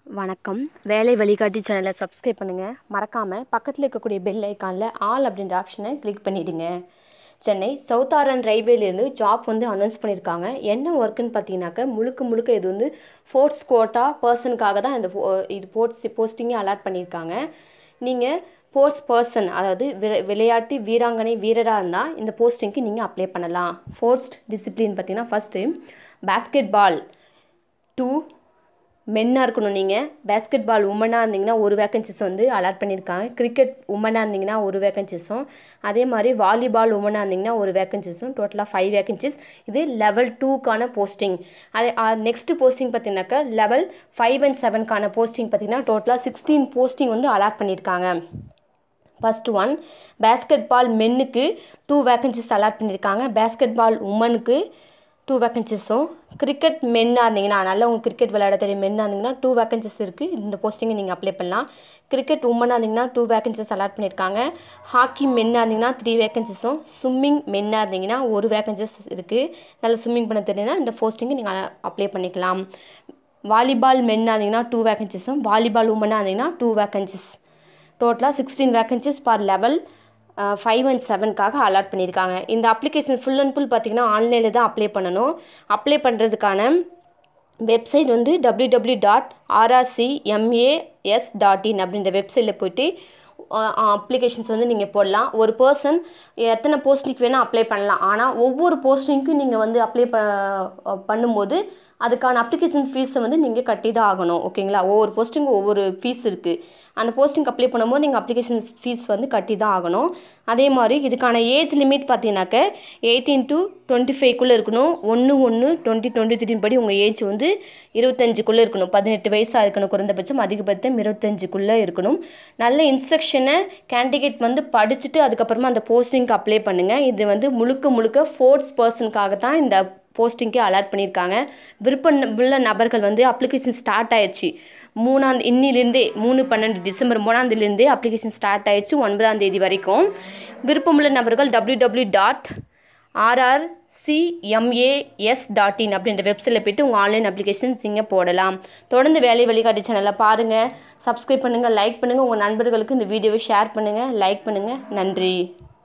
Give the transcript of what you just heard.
வணக்கம் வேலை வழிகாட்டி சேனலை சப்ஸ்கிரைப் பண்ணுங்கள் மறக்காமல் பக்கத்தில் இருக்கக்கூடிய பெல் ஐக்கானில் ஆல் அப்படின்ற ஆப்ஷனை கிளிக் பண்ணிவிடுங்க சென்னை சவுத் ஆரன் ரயில்வேலேருந்து ஜாப் வந்து அனௌன்ஸ் பண்ணியிருக்காங்க என்ன ஒர்க்குன்னு பார்த்தீங்கன்னாக்கா முழுக்க முழுக்க இது வந்து ஃபோர்ட்ஸ் கோட்டா பர்சனுக்காக தான் இந்த போ- இது போர்ட்ஸ் போஸ்டிங்கே அலாட் பண்ணியிருக்காங்க நீங்கள் ஸ்போர்ட்ஸ் பர்சன் அதாவது வி- விளையாட்டு வீராங்கனை வீரராக இருந்தால் இந்த போஸ்டிங்க்கு நீங்கள் அப்ளை பண்ணலாம் ஃபோர்ஸ்ட் டிசிப்ளின் பார்த்தீங்கன்னா ஃபஸ்ட்டு பேஸ்கெட் பால் டூ மென்னாக இருக்கணும் நீங்கள் பேஸ்கெட் பால் உமனாக இருந்தீங்கன்னா ஒரு வேக்கன்சிஸ் வந்து அலாட் பண்ணியிருக்காங்க கிரிக்கெட் உமனாக இருந்தீங்கன்னா ஒரு வேக்கன்சிஸும் அதே மாதிரி வாலிபால் உமனாக இருந்தீங்கன்னா ஒரு வேக்கன்சிஸும் டோட்டலாக ஃபைவ் வேக்கன்சிஸ் இது லெவல் டூக்கான போஸ்டிங் அதே நெக்ஸ்ட் போஸ்டிங் பார்த்தீங்கன்னாக்கா லெவல் ஃபைவ் அண்ட் செவனுக்கான போஸ்டிங் பார்த்தீங்கன்னா டோட்டலாக சிக்ஸ்டீன் போஸ்டிங் வந்து அலாட் பண்ணியிருக்காங்க ஃபர்ஸ்ட் ஒன் பேஸ்கெட் பால் மென்னுக்கு டூ வேக்கன்சிஸ் அலாட் பண்ணியிருக்காங்க பேஸ்கெட் பால் உமனுக்கு டூ வேக்கன்சிஸும் கிரிக்கெட் மென்னாக இருந்தீங்கன்னா நல்லா உங்களுக்கு கிரிக்கெட் விளையாட தெரியும் மென்னாக இருந்தீங்கன்னா டூ வேக்கன்சிஸ் இருக்குது இந்த போஸ்டிங்கை நீங்கள் அப்ளை பண்ணலாம் கிரிக்கெட் உமனாக இருந்தீங்கன்னா டூ வேக்கன்சிஸ் அலாட் பண்ணியிருக்காங்க ஹாக்கி மென்னாக இருந்தீங்கன்னா த்ரீ வேக்கன்சிஸும் ஸ்விம்மிங் மென்னாக இருந்தீங்கன்னா ஒரு வேக்கன்சிஸ் இருக்குது நல்லா ஸ்விம்மிங் பண்ண தெரியும்னா இந்த போஸ்டிங்கை நீங்கள் அப்ளை பண்ணிக்கலாம் வாலிபால் மென்னாக இருந்தீங்கன்னா டூ வேக்கன்சிஸும் வாலிபால் உமனாக இருந்தீங்கன்னா டூ வேக்கன்சிஸ் டோட்டலாக sixteen vacancies for level five and செவனுக்காக அலாட் பண்ணியிருக்காங்க இந்த அப்ளிகேஷன் ஃபுல் அண்ட் ஃபுல் பார்த்தீங்கன்னா ஆன்லைனில் தான் அப்ளை பண்ணணும் அப்ளை பண்ணுறதுக்கான வெப்சைட் வந்து W W dot RRC MAS dot in அப்படின்ற வெப்சைட்டில் போயிட்டு அப்ளிகேஷன்ஸ் வந்து நீங்கள் போடலாம் ஒரு பர்சன் எத்தனை போஸ்டிங்க்கு வேணால் அப்ளை பண்ணலாம் ஆனால் ஒவ்வொரு போஸ்டிங்க்கும் நீங்கள் வந்து அப்ளை ப பண்ணும்போது அதுக்கான அப்ளிகேஷன் ஃபீஸை வந்து நீங்கள் கட்டி தான் ஆகணும் ஓகேங்களா ஒவ்வொரு போஸ்டிங்கும் ஒவ்வொரு ஃபீஸ் இருக்குது அந்த போஸ்டிங் அப்ளை பண்ணும்போது நீங்கள் அப்ளிகேஷன் ஃபீஸ் வந்து கட்டி தான் ஆகணும் அதே மாதிரி இதுக்கான ஏஜ் லிமிட் பார்த்தீங்கன்னாக்க எயிட்டீன் டு டுவெண்ட்டி ஃபைவ்க்குள்ளே இருக்கணும் ஒன்று ஒன்று டுவெண்ட்டி டுவெண்ட்டி த்ரீ படி உங்கள் ஏஜ் வந்து இருபத்தஞ்சுக்குள்ளே இருக்கணும் பதினெட்டு வயசாக இருக்கணும் குறைந்தபட்சம் அதிகபட்சம் இருபத்தஞ்சுக்குள்ளே இருக்கணும் நல்ல இன்ஸ்ட்ரக்ஷனை கேண்டிடேட் வந்து படிச்சுட்டு அதுக்கப்புறமா அந்த போஸ்டிங்க்கு அப்ளை பண்ணுங்கள் இது வந்து முழுக்க முழுக்க ஃபோர்ஸ் பர்சனுக்காக தான் இந்த போஸ்டிங்க்கே அலாட் பண்ணியிருக்காங்க விருப்பம் உள்ள நபர்கள் வந்து அப்ளிகேஷன் ஸ்டார்ட் ஆயிடுச்சு மூணாம் இன்னிலேருந்தே மூணு பன்னெண்டு டிசம்பர் மூணாந்தேதிலேருந்தே அப்ளிகேஷன் ஸ்டார்ட் ஆயிடுச்சு ஒன்பதாம் தேதி வரைக்கும் விருப்பமுள்ள நபர்கள் W W dot RRCMAS dot in அப்படின்ற வெப்சைட்டில் போய்ட்டு உங்கள் ஆன்லைன் அப்ளிகேஷன்ஸ் இங்கே போடலாம் தொடர்ந்து வேலை வழிகாட்டி சேனலை பாருங்கள் சப்ஸ்கிரைப் பண்ணுங்கள் லைக் பண்ணுங்கள் உங்கள் நண்பர்களுக்கு இந்த வீடியோவை ஷேர் பண்ணுங்கள் லைக் பண்ணுங்கள் நன்றி